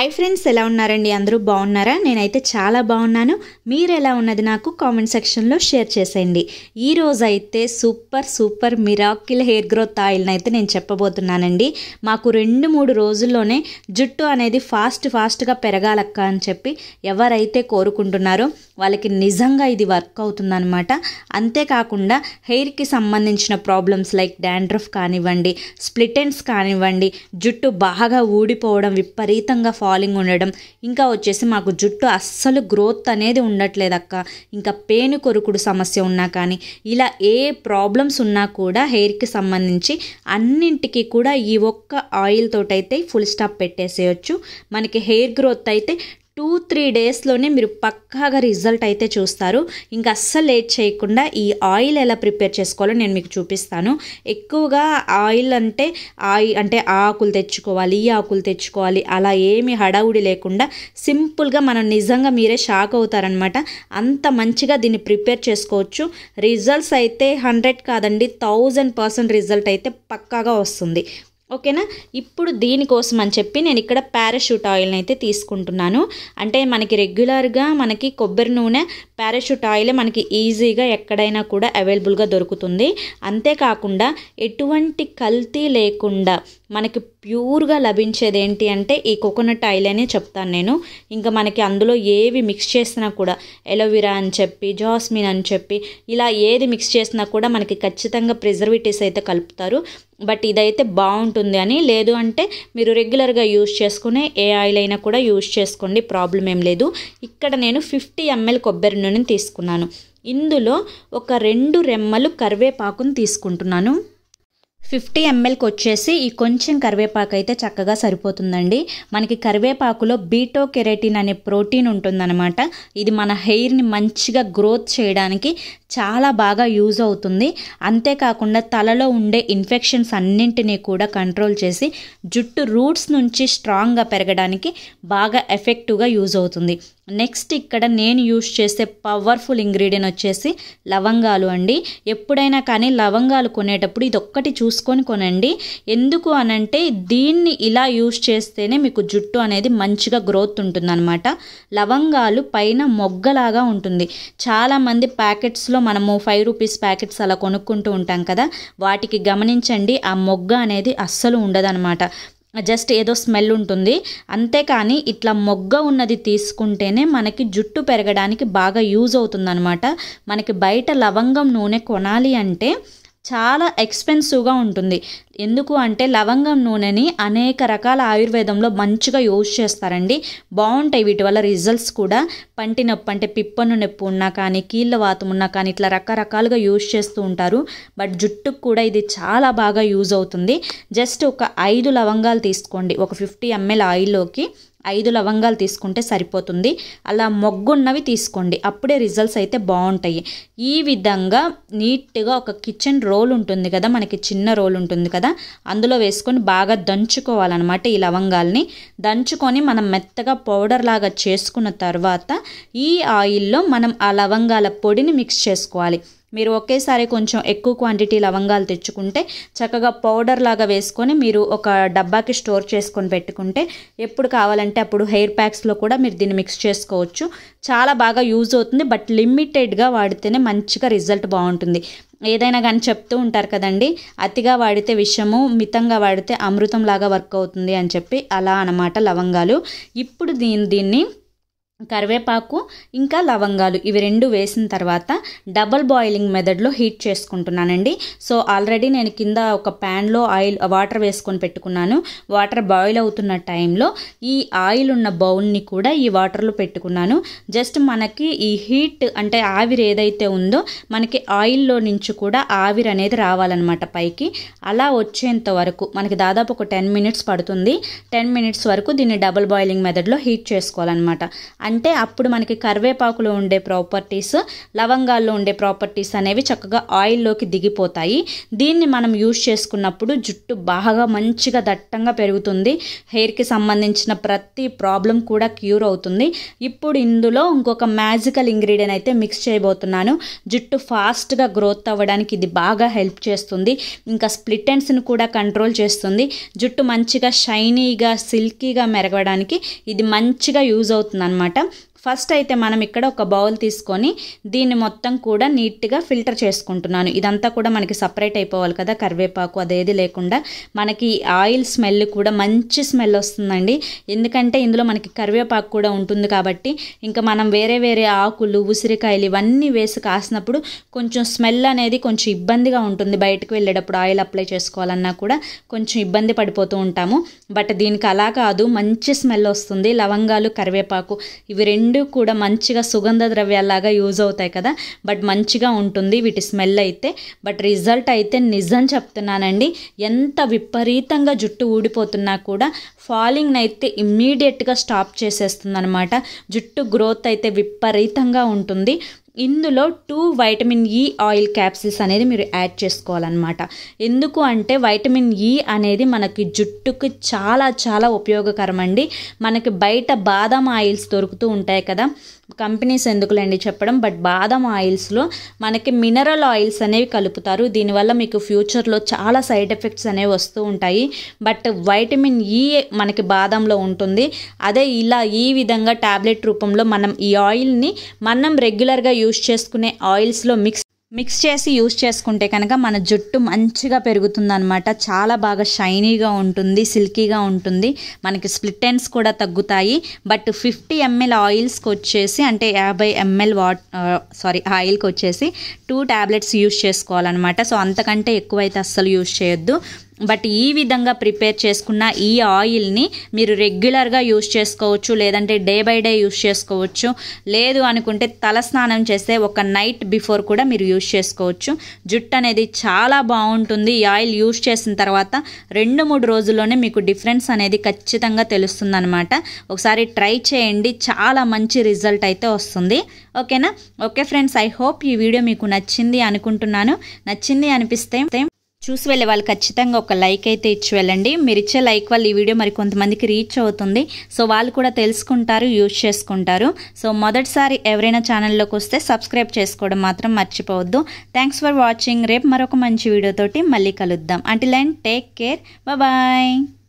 hi friends ఎలా ఉన్నారండి అందరూ బాగున్నారా నేనైతే చాలా బాగున్నాను మీరు ఎలా ఉన్నది నాకు కామెంట్ సెక్షన్లో షేర్ చేసేయండి ఈ రోజు అయితే super super miracle hair growth ఆయిల్ని అయితే నేను చెప్పబోతున్నానండి మాకు రెండు మూడు రోజుల్లోనే జుట్టు అనేది ఫాస్ట్ ఫాస్ట్గా పెరగాలక్క అని చెప్పి ఎవరైతే కోరుకుంటున్నారో వాళ్ళకి నిజంగా ఇది వర్క్ అవుతుందన్నమాట అంతేకాకుండా హెయిర్కి సంబంధించిన ప్రాబ్లమ్స్ లైక్ డాండ్రఫ్ కానివ్వండి స్ప్లిటెన్స్ కానివ్వండి జుట్టు బాగా ఊడిపోవడం విపరీతంగా ఫాలింగ్ ఉండడం ఇంకా వచ్చేసి మాకు జుట్టు అస్సలు గ్రోత్ అనేది ఉండట్లేదు అక్క ఇంకా పేను కొరుకుడు సమస్య ఉన్నా కానీ ఇలా ఏ ప్రాబ్లమ్స్ ఉన్నా కూడా హెయిర్కి సంబంధించి అన్నింటికి కూడా ఈ ఒక్క ఆయిల్ తోటైతే ఫుల్ స్టాప్ పెట్టేసేయచ్చు మనకి హెయిర్ గ్రోత్ అయితే టూ త్రీ డేస్లోనే మీరు పక్కాగా రిజల్ట్ అయితే చూస్తారు ఇంకా అస్సలు లేట్ చేయకుండా ఈ ఆయిల్ ఎలా ప్రిపేర్ చేసుకోవాలో నేను మీకు చూపిస్తాను ఎక్కువగా ఆయిల్ అంటే ఆయిల్ అంటే ఆ ఆకులు తెచ్చుకోవాలి ఈ ఆకులు తెచ్చుకోవాలి అలా ఏమి హడావుడి లేకుండా సింపుల్గా మనం నిజంగా మీరే షాక్ అవుతారనమాట అంత మంచిగా దీన్ని ప్రిపేర్ చేసుకోవచ్చు రిజల్ట్స్ అయితే హండ్రెడ్ కాదండి థౌజండ్ పర్సెంట్ రిజల్ట్ అయితే పక్కాగా వస్తుంది ఓకేనా ఇప్పుడు దీనికోసం అని చెప్పి నేను ఇక్కడ పారాషూట్ ఆయిల్ని అయితే తీసుకుంటున్నాను అంటే మనకి రెగ్యులర్గా మనకి కొబ్బరి నూనె పారాషూట్ ఆయిలే మనకి ఈజీగా ఎక్కడైనా కూడా అవైలబుల్గా దొరుకుతుంది అంతేకాకుండా ఎటువంటి కల్తీ లేకుండా మనకి ప్యూర్గా లభించేది ఏంటి అంటే ఈ కోకోనట్ ఆయిల్ అనే చెప్తాను నేను ఇంకా మనకి అందులో ఏవి మిక్స్ చేసినా కూడా ఎలోవిరా అని చెప్పి జాస్మిన్ అని చెప్పి ఇలా ఏది మిక్స్ చేసినా కూడా మనకి ఖచ్చితంగా ప్రిజర్వేటివ్స్ అయితే కలుపుతారు బట్ ఇదైతే బాగుంటుంది అని లేదు అంటే మీరు రెగ్యులర్గా యూజ్ చేసుకునే ఏ ఆయిల్ అయినా కూడా యూజ్ చేసుకోండి ప్రాబ్లం ఏం లేదు ఇక్కడ నేను ఫిఫ్టీ ఎంఎల్ కొబ్బరి నూనెని తీసుకున్నాను ఇందులో ఒక రెండు రెమ్మలు కరివేపాకుని తీసుకుంటున్నాను ఫిఫ్టీ ఎంఎల్కి వచ్చేసి ఈ కొంచెం కరివేపాకు అయితే చక్కగా సరిపోతుందండి మనకి కరివేపాకులో బీటో కెరటిన్ అనే ప్రోటీన్ ఉంటుందన్నమాట ఇది మన హెయిర్ని మంచిగా గ్రోత్ చేయడానికి చాలా బాగా యూజ్ అవుతుంది అంతేకాకుండా తలలో ఉండే ఇన్ఫెక్షన్స్ అన్నింటినీ కూడా కంట్రోల్ చేసి జుట్టు రూట్స్ నుంచి స్ట్రాంగ్గా పెరగడానికి బాగా ఎఫెక్టివ్గా యూజ్ అవుతుంది నెక్స్ట్ ఇక్కడ నేను యూజ్ చేసే పవర్ఫుల్ ఇంగ్రీడియంట్ వచ్చేసి లవంగాలు అండి ఎప్పుడైనా కానీ లవంగాలు కొనేటప్పుడు ఇది ఒక్కటి చూసుకొని కొనండి ఎందుకు అనంటే దీన్ని ఇలా యూజ్ చేస్తేనే మీకు జుట్టు అనేది మంచిగా గ్రోత్ ఉంటుందన్నమాట లవంగాలు పైన మొగ్గలాగా ఉంటుంది చాలామంది ప్యాకెట్స్లో మనము ఫైవ్ రూపీస్ ప్యాకెట్స్ అలా కొనుక్కుంటూ ఉంటాం కదా వాటికి గమనించండి ఆ మొగ్గ అనేది అస్సలు ఉండదన్నమాట జస్ట్ ఏదో స్మెల్ ఉంటుంది అంతేకాని ఇట్లా మొగ్గ ఉన్నది తీసుకుంటేనే మనకి జుట్టు పెరగడానికి బాగా యూజ్ అవుతుందన్నమాట మనకి బయట లవంగం నూనె కొనాలి అంటే చాలా ఎక్స్పెన్సివ్గా ఉంటుంది ఎందుకు అంటే లవంగం నూనెని అనేక రకాల ఆయుర్వేదంలో మంచిగా యూజ్ చేస్తారండి బాగుంటాయి వీటి వల్ల రిజల్ట్స్ కూడా పంటి నొప్పి అంటే పిప్పను నొప్పి ఉన్నా కానీ కీళ్ళ వాతం ఉన్నా కానీ ఇట్లా రకరకాలుగా యూజ్ చేస్తూ ఉంటారు బట్ జుట్టుకు కూడా ఇది చాలా బాగా యూజ్ అవుతుంది జస్ట్ ఒక ఐదు లవంగాలు తీసుకోండి ఒక ఫిఫ్టీ ఎంఎల్ ఆయిల్లోకి ఐదు లవంగాలు తీసుకుంటే సరిపోతుంది అలా మొగ్గున్నవి తీసుకోండి అప్పుడే రిజల్ట్స్ అయితే బాగుంటాయి ఈ విధంగా నీట్గా ఒక కిచెన్ రోల్ ఉంటుంది కదా మనకి చిన్న రోల్ ఉంటుంది కదా అందులో వేసుకొని బాగా దంచుకోవాలన్నమాట ఈ లవంగాల్ని దంచుకొని మనం మెత్తగా పౌడర్ లాగా చేసుకున్న తర్వాత ఈ ఆయిల్లో మనం ఆ లవంగాల పొడిని మిక్స్ చేసుకోవాలి మీరు ఒకేసారి కొంచెం ఎక్కువ క్వాంటిటీ లవంగాలు తెచ్చుకుంటే చక్కగా పౌడర్ లాగా వేసుకొని మీరు ఒక డబ్బాకి స్టోర్ చేసుకొని పెట్టుకుంటే ఎప్పుడు కావాలంటే అప్పుడు హెయిర్ ప్యాక్స్లో కూడా మీరు దీన్ని మిక్స్ చేసుకోవచ్చు చాలా బాగా యూజ్ అవుతుంది బట్ లిమిటెడ్గా వాడితేనే మంచిగా రిజల్ట్ బాగుంటుంది ఏదైనా కానీ చెప్తూ ఉంటారు కదండి అతిగా వాడితే విషము మితంగా వాడితే అమృతం లాగా వర్క్ అవుతుంది అని చెప్పి అలా అనమాట లవంగాలు ఇప్పుడు దీని దీన్ని కరివేపాకు ఇంకా లవంగాలు ఇవి రెండు వేసిన తర్వాత డబల్ బాయిలింగ్ మెథడ్లో హీట్ చేసుకుంటున్నానండి సో ఆల్రెడీ నేను కింద ఒక ప్యాన్లో ఆయిల్ వాటర్ వేసుకొని పెట్టుకున్నాను వాటర్ బాయిల్ అవుతున్న టైంలో ఈ ఆయిల్ ఉన్న బౌల్ని కూడా ఈ వాటర్లో పెట్టుకున్నాను జస్ట్ మనకి ఈ హీట్ అంటే ఆవిరి ఏదైతే ఉందో మనకి ఆయిల్లో నుంచి కూడా ఆవిరి అనేది రావాలన్నమాట పైకి అలా వచ్చేంత వరకు మనకి దాదాపు ఒక టెన్ మినిట్స్ పడుతుంది టెన్ మినిట్స్ వరకు దీన్ని డబల్ బాయిలింగ్ మెథడ్లో హీట్ చేసుకోవాలన్నమాట అంటే అప్పుడు మనకి కరివేపాకులో ఉండే ప్రాపర్టీస్ లవంగాల్లో ఉండే ప్రాపర్టీస్ అనేవి చక్కగా ఆయిల్లోకి దిగిపోతాయి దీన్ని మనం యూజ్ చేసుకున్నప్పుడు జుట్టు బాగా మంచిగా దట్టంగా పెరుగుతుంది హెయిర్కి సంబంధించిన ప్రతి ప్రాబ్లం కూడా క్యూర్ అవుతుంది ఇప్పుడు ఇందులో ఇంకొక మ్యాజికల్ ఇంగ్రీడియంట్ అయితే మిక్స్ చేయబోతున్నాను జుట్టు ఫాస్ట్గా గ్రోత్ అవ్వడానికి ఇది బాగా హెల్ప్ చేస్తుంది ఇంకా స్ప్లిట్ ఎండ్స్ని కూడా కంట్రోల్ చేస్తుంది జుట్టు మంచిగా షైనీగా సిల్కీగా మెరగడానికి ఇది మంచిగా యూజ్ అవుతుంది అనమాట ఫస్ట్ అయితే మనం ఇక్కడ ఒక బౌల్ తీసుకొని దీన్ని మొత్తం కూడా నీట్గా ఫిల్టర్ చేసుకుంటున్నాను ఇదంతా కూడా మనకి సపరేట్ అయిపోవాలి కదా కరివేపాకు అదేది లేకుండా మనకి ఆయిల్ స్మెల్ కూడా మంచి స్మెల్ వస్తుందండి ఎందుకంటే ఇందులో మనకి కరివేపాకు కూడా ఉంటుంది కాబట్టి ఇంకా మనం వేరే వేరే ఆకులు ఉసిరికాయలు ఇవన్నీ వేసి కాసినప్పుడు కొంచెం స్మెల్ అనేది కొంచెం ఇబ్బందిగా ఉంటుంది బయటకు వెళ్ళేటప్పుడు ఆయిల్ అప్లై చేసుకోవాలన్నా కూడా కొంచెం ఇబ్బంది పడిపోతూ ఉంటాము బట్ దీనికి అలా కాదు మంచి స్మెల్ వస్తుంది లవంగాలు కరివేపాకు ఇవి రెండు కూడా మంచిగా సుగంధ ద్రవ్యాలాగా యూజ్ అవుతాయి కదా బట్ మంచిగా ఉంటుంది వీటి స్మెల్ అయితే బట్ రిజల్ట్ అయితే నిజం చెప్తున్నానండి ఎంత విపరీతంగా జుట్టు ఊడిపోతున్నా కూడా ఫాలింగ్ అయితే ఇమ్మీడియట్గా స్టాప్ చేసేస్తుంది అనమాట జుట్టు గ్రోత్ అయితే విపరీతంగా ఉంటుంది ఇందులో two vitamin E oil capsules అనేది మీరు యాడ్ చేసుకోవాలన్నమాట ఎందుకు అంటే వైటమిన్ ఈ అనేది మనకి జుట్టుకి చాలా చాలా ఉపయోగకరం అండి మనకి బయట బాదం ఆయిల్స్ దొరుకుతూ ఉంటాయి కదా కంపెనీస్ ఎందుకులేండి చెప్పడం బట్ బాదం ఆయిల్స్లో మనకి మినరల్ ఆయిల్స్ అనేవి కలుపుతారు దీనివల్ల మీకు ఫ్యూచర్లో చాలా సైడ్ ఎఫెక్ట్స్ అనేవి వస్తూ ఉంటాయి బట్ వైటమిన్ ఈ మనకి బాదంలో ఉంటుంది అదే ఇలా ఈ విధంగా ట్యాబ్లెట్ రూపంలో మనం ఈ ఆయిల్ని మనం రెగ్యులర్గా యూజ్ చేసుకునే ఆయిల్స్లో మిక్స్ మిక్స్ చేసి యూస్ చేసుకుంటే కనుక మన జుట్టు మంచిగా పెరుగుతుందన్నమాట చాలా బాగా షైనీగా ఉంటుంది సిల్కీగా ఉంటుంది మనకి స్ప్లిట్ ఎండ్స్ కూడా తగ్గుతాయి బట్ ఫిఫ్టీ ఎంఎల్ ఆయిల్స్కి వచ్చేసి అంటే యాభై ఎంఎల్ వాట్ సారీ ఆయిల్కి వచ్చేసి టూ ట్యాబ్లెట్స్ యూస్ చేసుకోవాలన్నమాట సో అంతకంటే ఎక్కువైతే అస్సలు యూస్ చేయొద్దు బట్ ఈ విధంగా ప్రిపేర్ చేసుకున్న ఈ ఆయిల్ని మీరు రెగ్యులర్గా యూస్ చేసుకోవచ్చు లేదంటే డే బై డే యూస్ చేసుకోవచ్చు లేదు అనుకుంటే తల స్నానం చేస్తే ఒక నైట్ బిఫోర్ కూడా మీరు యూస్ చేసుకోవచ్చు జుట్టు అనేది చాలా బాగుంటుంది ఈ ఆయిల్ యూస్ చేసిన తర్వాత రెండు మూడు రోజుల్లోనే మీకు డిఫరెన్స్ అనేది ఖచ్చితంగా తెలుస్తుందన్నమాట ఒకసారి ట్రై చేయండి చాలా మంచి రిజల్ట్ అయితే వస్తుంది ఓకేనా ఓకే ఫ్రెండ్స్ ఐ హోప్ ఈ వీడియో మీకు నచ్చింది అనుకుంటున్నాను నచ్చింది అనిపిస్తే చూసి వెళ్ళే వాళ్ళు ఖచ్చితంగా ఒక లైక్ అయితే ఇచ్చి వెళ్ళండి మీరు ఇచ్చే లైక్ వల్ల ఈ వీడియో మరి కొంతమందికి రీచ్ అవుతుంది సో వాళ్ళు కూడా తెలుసుకుంటారు యూజ్ చేసుకుంటారు సో మొదటిసారి ఎవరైనా ఛానల్లోకి వస్తే సబ్స్క్రైబ్ చేసుకోవడం మాత్రం మర్చిపోవద్దు థ్యాంక్స్ ఫర్ వాచింగ్ రేపు మరొక మంచి వీడియోతోటి మళ్ళీ కలుద్దాం until and take care bye